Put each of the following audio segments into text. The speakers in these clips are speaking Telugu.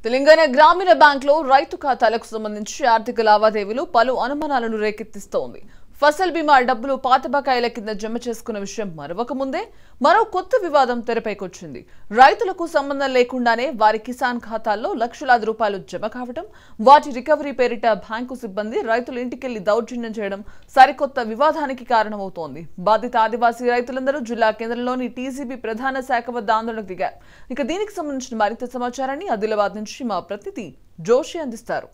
తెలంగాణ గ్రామీణ బ్యాంక్ లో రైతు ఖాతాలకు సంబంధించి ఆర్థిక లావాదేవీలు పలు అనుమానాలను రేకెత్తిస్తోంది ఫసల్ బీమా డబ్బులు పాత బకాయిల కింద జమ చేసుకున్న విషయం మరవక ముందే మరో కొత్త వివాదం తెరపైకొచ్చింది రైతులకు సంబంధం లేకుండానే వారి కిసాన్ ఖాతాల్లో లక్షలాది రూపాయలు జమ కావడం వాటి రికవరీ పేరిట బ్యాంకు సిబ్బంది రైతుల ఇంటికెళ్లి దౌర్జన్యం చేయడం సరికొత్త వివాదానికి కారణమవుతోంది బాధిత ఆదివాసీ రైతులందరూ జిల్లా కేంద్రంలోని టీసీబీ ప్రధాన శాఖ వద్ద ఆందోళనకు దిగారు ఇక దీనికి సంబంధించిన మరింత సమాచారాన్ని ఆదిలాబాద్ నుంచి మా ప్రతినిధి జోషి అందిస్తారు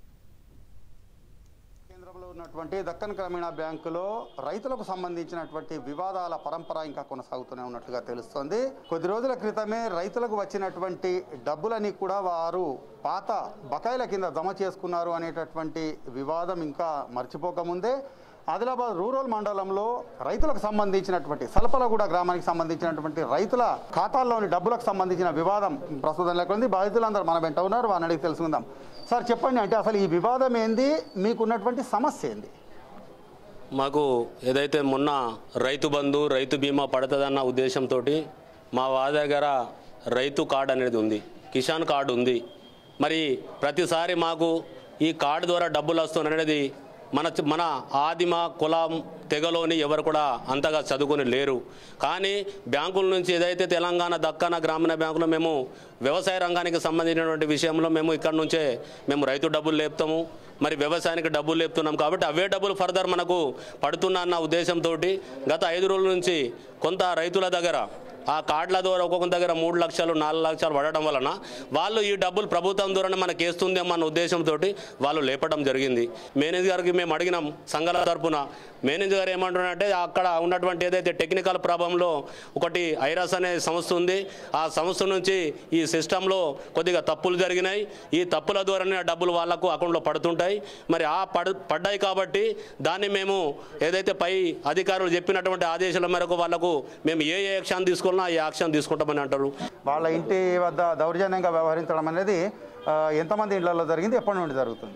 కేంద్రంలో ఉన్నటువంటి దక్కన్ గ్రామీణ బ్యాంకులో రైతులకు సంబంధించినటువంటి వివాదాల పరంపర ఇంకా కొనసాగుతూనే ఉన్నట్లుగా తెలుస్తోంది కొద్ది రోజుల క్రితమే రైతులకు వచ్చినటువంటి డబ్బులని కూడా వారు పాత బకాయిల కింద జమ చేసుకున్నారు అనేటటువంటి వివాదం ఇంకా మర్చిపోకముందే ఆదిలాబాద్ రూరల్ మండలంలో రైతులకు సంబంధించినటువంటి సలపలగూడ గ్రామానికి సంబంధించినటువంటి రైతుల ఖాతాల్లోని డబ్బులకు సంబంధించిన వివాదం ప్రస్తుతం లేకుంది బాధితులందరూ మన వెంట ఉన్నారు వారిని అడిగి తెలుసుకుందాం సార్ చెప్పండి అంటే అసలు ఈ వివాదం ఏంది మీకున్నటువంటి సమస్య ఏంది మాకు ఏదైతే మొన్న రైతు బంధు రైతు బీమా పడుతుందన్న ఉద్దేశంతో మా వారి దగ్గర రైతు కార్డు అనేది ఉంది కిసాన్ కార్డు ఉంది మరి ప్రతిసారి మాకు ఈ కార్డు ద్వారా డబ్బులు వస్తున్నది మన మన ఆదిమ కులం తెగలోని ఎవరు కూడా అంతగా చదువుకొని లేరు కానీ బ్యాంకుల నుంచి ఏదైతే తెలంగాణ దక్కన గ్రామీణ బ్యాంకులో మేము వ్యవసాయ రంగానికి సంబంధించినటువంటి విషయంలో మేము ఇక్కడ నుంచే మేము రైతు డబ్బులు లేపుతాము మరి వ్యవసాయానికి డబ్బులు లేపుతున్నాం కాబట్టి అవే డబ్బులు ఫర్దర్ మనకు పడుతున్నా అన్న ఉద్దేశంతో గత ఐదు రోజుల నుంచి కొంత రైతుల దగ్గర ఆ కార్డుల ద్వారా ఒక్కొక్క దగ్గర మూడు లక్షలు నాలుగు లక్షలు పడటం వలన వాళ్ళు ఈ డబ్బులు ప్రభుత్వం ద్వారానే మనకి వేస్తుందేమో అన్న ఉద్దేశంతో వాళ్ళు లేపడం జరిగింది మేనేజర్ గారికి మేము అడిగినాం సంఘాల తరపున మేనేజర్ గారు ఏమంటున్నారంటే అక్కడ ఉన్నటువంటి ఏదైతే టెక్నికల్ ప్రాబ్లంలో ఒకటి ఐరాస్ అనే సంస్థ ఉంది ఆ సంస్థ నుంచి ఈ సిస్టంలో కొద్దిగా తప్పులు జరిగినాయి ఈ తప్పుల ద్వారానే ఆ డబ్బులు వాళ్ళకు అకౌంట్లో పడుతుంటాయి మరి ఆ పడు పడ్డాయి కాబట్టి దాన్ని మేము ఏదైతే పై అధికారులు చెప్పినటువంటి ఆదేశాల మేరకు వాళ్ళకు మేము ఏ ఏ యాక్షన్ తీసుకోవాలన్నా ఆ యాక్షన్ తీసుకుంటామని అంటారు వాళ్ళ ఇంటి వద్ద దౌర్జన్యంగా వ్యవహరించడం అనేది ఆ, ఎంతమంది ఇళ్లలో జరిగింది ఎప్పటి నుండి జరుగుతుంది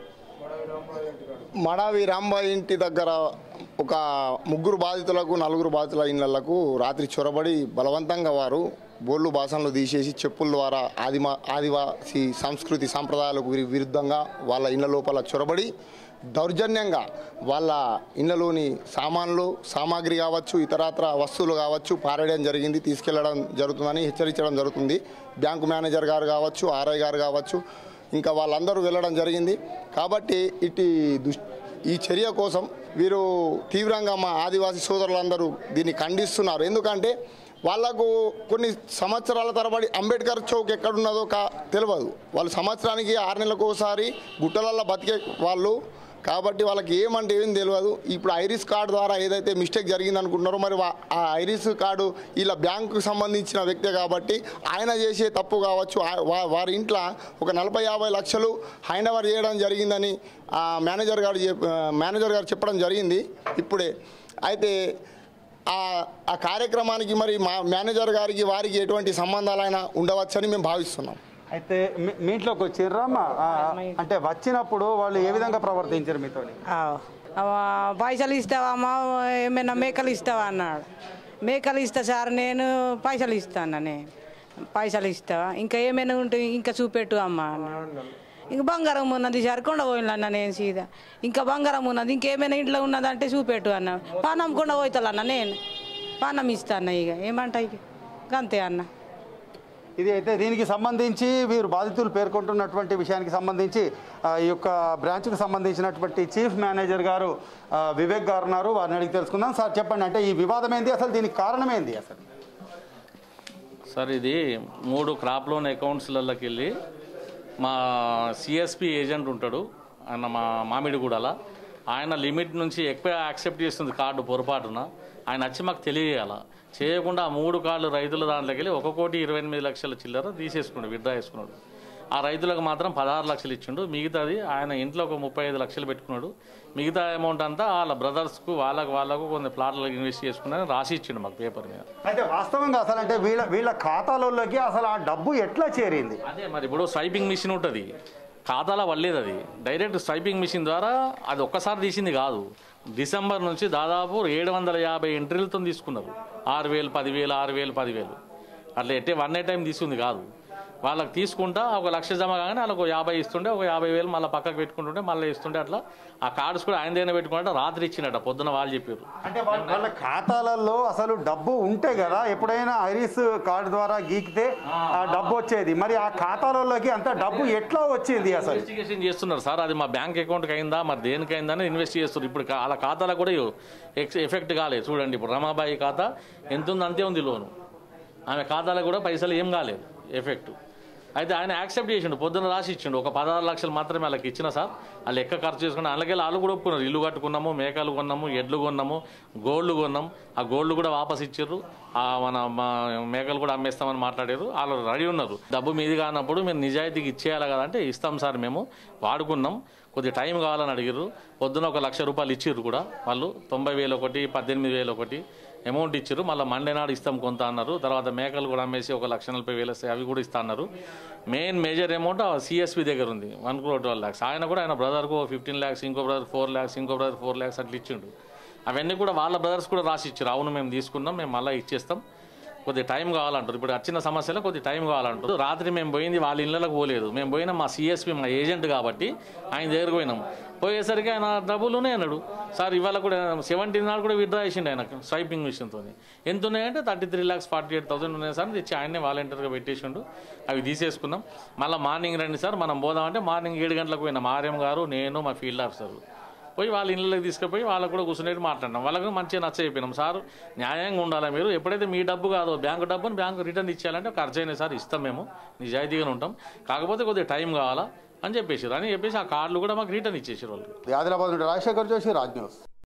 మడావి రాంబాయి ఇంటి దగ్గర ఒక ముగ్గురు బాధితులకు నలుగురు బాధితుల ఇళ్లకు రాత్రి చొరబడి బలవంతంగా వారు బోళ్ళు బాసనలు తీసేసి చెప్పుల ద్వారా ఆదిమ ఆదివాసీ సంస్కృతి సాంప్రదాయాలకు విరు- విరుద్ధంగా వాళ్ళ ఇళ్ల లోపల చొరబడి దౌర్జన్యంగా వాళ్ళ ఇళ్లలోని సామాన్లు సామాగ్రి కావచ్చు ఇతరత్ర వస్తువులు కావచ్చు పారేయడం జరిగింది తీసుకెళ్లడం జరుగుతుందని హెచ్చరించడం జరుగుతుంది బ్యాంకు మేనేజర్ గారు కావచ్చు ఆర్ఐ గారు కావచ్చు ఇంకా వాళ్ళందరూ వెళ్ళడం జరిగింది కాబట్టి ఇటు దుష్ ఈ చర్య కోసం వీరు తీవ్రంగా మా ఆదివాసీ సోదరులందరూ దీన్ని ఖండిస్తున్నారు ఎందుకంటే వాళ్ళకు కొన్ని సంవత్సరాల తరబడి అంబేద్కర్ చౌక్ ఎక్కడున్నదో కా తెలియదు వాళ్ళు సంవత్సరానికి ఆరు నెలలకు ఒకసారి గుట్టలల్లో బతికే వాళ్ళు కాబట్టి వాళ్ళకి ఏమంటే ఏం తెలియదు ఇప్పుడు ఐరిస్ కార్డు ద్వారా ఏదైతే మిస్టేక్ జరిగింది అనుకుంటున్నారో మరి వా- ఆ ఐరిస్ కార్డు ఇలా బ్యాంకుకు సంబంధించిన వ్యక్తే కాబట్టి ఆయన చేసే తప్పు కావచ్చు ఆ- వా- వారి ఇంట్లో ఒక నలభై యాభై లక్షలు హ్యాండ్ ఓవర్ చేయడం జరిగిందని ఆ మేనేజర్ గారు చెప్- ఆ మేనేజర్ గారు చెప్పడం జరిగింది ఇప్పుడే అయితే ఆ ఆ కార్యక్రమానికి మరి మా మేనేజర్ గారికి వారికి ఎటువంటి సంబంధాలైనా ఉండవచ్చని మేము భావిస్తున్నాం అయితే మీ- మీ ఇంట్లోకి వచ్చిర్రా అమ్మా? ఆ, అంటే వచ్చినప్పుడు వాళ్ళు ఏ విధంగా ప్రవర్తించారు మీతో ఆవ్. అవ్వ, పైసలు ఇస్తావమ్మా ఏమైనా మేకలు ఇస్తావా అన్నాడు మేకలు ఇస్తా సార్ నేను పైసలు ఇస్తాను నేను పైసలు ఇస్తావా ఇంకా ఏమైనా ఉంటే ఇంకా చూపెట్టు అమ్మా అన్నాడు ఇంకా బంగారం ఉన్నది సార్ కొండ పోయిన నేను సీదా ఇంకా బంగారం ఉన్నది ఇంకేమైనా ఇంట్లో ఉన్నదంటే చూపెట్టు అన్న పానం కొండ పోతాలన్న నేను పానం ఇస్తాను ఇక ఏమంటా ఇక అంతే అన్న ఇది అయితే దీనికి సంబంధించి వీరు బాధితులు పేర్కొంటున్నటువంటి విషయానికి సంబంధించి ఆ, ఈ యొక్క బ్రాంచ్కి సంబంధించినటువంటి చీఫ్ మేనేజర్ గారు ఆ, వివేక్ గారు ఉన్నారు వారిని అడిగి తెలుసుకుందాం సార్ చెప్పండి అంటే ఈ వివాదం ఏంది అసలు దీనికి కారణం ఏంది అసలు సార్ ఇది మూడు క్రాప్ లోన్ అకౌంట్స్లలోకి వెళ్ళి మా సిఎస్పి ఏజెంట్ ఉంటాడు ఆయన మా మామిడిగూడల ఆయన లిమిట్ నుంచి ఎక్కువ యాక్సెప్ట్ చేస్తుంది కార్డు పొరపాటున ఆయన వచ్చి మాకు తెలియజేయాల చేయకుండా ఆ మూడు కార్డులు రైతుల దాంట్లోకి వెళ్ళి ఒక కోటి ఇరవై ఎనిమిది లక్షల చిల్లర తీసేసుకున్నాడు విత్డ్రా చేసుకున్నాడు ఆ రైతులకు మాత్రం పదహారు లక్షలు ఇచ్చిండు మిగతాది ఆయన ఇంట్లో ఒక ముప్పై ఐదు లక్షలు పెట్టుకున్నాడు మిగతా అమౌంట్ అంతా వాళ్ళ బ్రదర్స్కు వాళ్ళకు వాళ్ళకు కొన్ని ప్లాట్లకు ఇన్వెస్ట్ చేసుకున్నారని రాసి ఇచ్చిండు మాకు పేపర్ మీద అయితే వాస్తవంగా అసలు అంటే వీళ్ళ వీళ్ళ ఖాతాలలోకి అసలు ఆ డబ్బు ఎట్లా చేరింది అదే మరి ఇప్పుడు స్వైపింగ్ మిషన్ ఉంటుంది ఖాతాలో పడలేదు అది డైరెక్ట్ స్వైపింగ్ మిషన్ ద్వారా అది ఒక్కసారి తీసింది కాదు డిసెంబర్ నుంచి దాదాపు ఏడు వందల యాభై ఎంట్రీలతో తీసుకున్నారు ఆరు వేలు పదివేలు ఆరు వేలు పదివేలు అట్లా ఎట్టే వన్ ఏ టైం తీసుకుంది కాదు వాళ్ళకి తీసుకుంటా ఒక లక్ష జమ కాగానే వాళ్ళకు యాభై ఇస్తుండే ఒక యాభై వేలు మళ్ళీ పక్కకు పెట్టుకుంటుంటే మళ్ళీ ఇస్తుండే అట్లా ఆ కార్డ్స్ కూడా ఆయన దగ్గర పెట్టుకుంటే రాత్రి ఇచ్చినట్ట పొద్దున వాళ్ళు చెప్పారు అంటే వాళ్ళ వాళ్ళ ఖాతాలలో అసలు డబ్బు ఉంటే కదా ఎప్పుడైనా ఐరిస్ కార్డు ద్వారా గీకితే ఆ డబ్బు వచ్చేది మరి ఆ ఖాతాలలోకి అంత డబ్బు ఎట్లా వచ్చింది అసలు ఇన్వెస్టిగేషన్ చేస్తున్నారు సార్ అది మా బ్యాంక్ అకౌంట్కి అయిందా మరి దేనికి అయిందా అని ఇన్వెస్ట్ చేస్తున్నారు ఇప్పుడు కా- వాళ్ళ ఖాతాలో కూడా ఎక్స్ ఎఫెక్ట్ కాలేదు చూడండి ఇప్పుడు రమాబాయి ఖాతా ఎంత ఉంది అంతే ఉంది లోను ఆమె ఖాతాలో కూడా పైసలు ఏం కాలేదు ఎఫెక్ట్ అయితే ఆయన యాక్సెప్ట్ చేసిండు పొద్దున్న రాసి ఇచ్చిండు ఒక పదహారు లక్షలు మాత్రమే వాళ్ళకి ఇచ్చిన సార్ వాళ్ళు ఎక్క ఖర్చు చేసుకుని అలాగే వాళ్ళు కూడా ఒప్పుకున్నారు ఇల్లు కట్టుకున్నాము మేకలు కొన్నాము ఎడ్లు కొన్నాము గోల్డ్ కొన్నాం ఆ గోల్డ్ కూడా వాపస్ ఇచ్చారు ఆ మన మా మేకలు కూడా అమ్మేస్తామని మాట్లాడారు వాళ్ళు రెడీ ఉన్నారు డబ్బు మీది కానప్పుడు మీరు నిజాయితీకి ఇచ్చేయాలి కదా అంటే ఇస్తాం సార్ మేము వాడుకున్నాం కొద్దిగా టైం కావాలని అడిగారు పొద్దున ఒక లక్ష రూపాయలు ఇచ్చిర్రు కూడా వాళ్ళు తొంభై వేలు ఒకటి పద్దెనిమిది వేలు ఒకటి అమౌంట్ ఇచ్చారు మళ్ళీ మండే నాడు ఇస్తాం కొంత అన్నారు తర్వాత మేకలు కూడా అమ్మేసి ఒక లక్ష నలభై వేలు వస్తాయి అవి కూడా ఇస్తా అన్నారు మెయిన్ మేజర్ అమౌంట్ సిఎస్పి దగ్గర ఉంది వన్ క్రోర్ ట్వెల్వ్ ల్యాక్స్ ఆయన కూడా ఆయన బ్రదర్కు ఫిఫ్టీన్ ల్యాక్స్ ఇంకో బ్రదర్ ఫోర్ ల్యాక్స్ ఇంకో బ్రదర్ ఫోర్ ల్యాక్స్ అట్లా ఇచ్చిండు అవన్నీ కూడా వాళ్ళ బ్రదర్స్ కూడా రాసి ఇచ్చారు అవును మేము తీసుకున్నాం మేము మళ్ళీ ఇచ్చేస్తాం కొద్ది టైం కావాలంటారు ఇప్పుడు వచ్చిన సమస్యలో కొద్ది టైం కావాలంటారు రాత్రి మేము పోయింది వాళ్ళ ఇళ్ళకి పోలేదు మేము పోయినాం మా సిఎస్పి మా ఏజెంట్ కాబట్టి ఆయన దగ్గరకు పోయినాం పోయేసరికి ఆయన డబ్బులునే అన్నాడు సార్ ఇవాళ కూడా సెవెంటీన్ నాడు కూడా విత్డ్రా చేసిండు ఆయన స్వైపింగ్ మిషన్తో ఎంత ఉన్నాయంటే thirty three lakhs forty eight thousand ఉన్నాయి సార్ తెచ్చి ఆయన్నే వాలంటీర్గా పెట్టేసిండు అవి తీసేసుకున్నాం మళ్ళీ మార్నింగ్ రండి సార్ మనం పోదామంటే మార్నింగ్ ఏడు గంటలకు పోయినాం ఆర్ఎం గారు నేను మా ఫీల్డ్ ఆఫీసర్ పోయి వాళ్ళ ఇళ్ళకి తీసుకుపోయి వాళ్ళకు కూడా కూర్చునేది మాట్లాడినాం వాళ్ళకు మంచిగా నచ్చ చెప్పినాం సార్ న్యాయంగా ఉండాలి మీరు ఎప్పుడైతే మీ డబ్బు కాదో బ్యాంకు డబ్బుని బ్యాంకు రిటర్న్ ఇచ్చేయాలంటే ఖర్చు అయినా సార్ ఇస్తాం మేము నిజాయితీగానే ఉంటాం కాకపోతే కొద్దిగా టైం కావాలా అని చెప్పేసారు అని చెప్పేసి ఆ కార్డులు కూడా మాకు రిటర్న్ ఇచ్చేసారు వాళ్ళు ఆదిలాబాద్ నుండి రాజశేఖర్ జోషి రాజ్ న్యూస్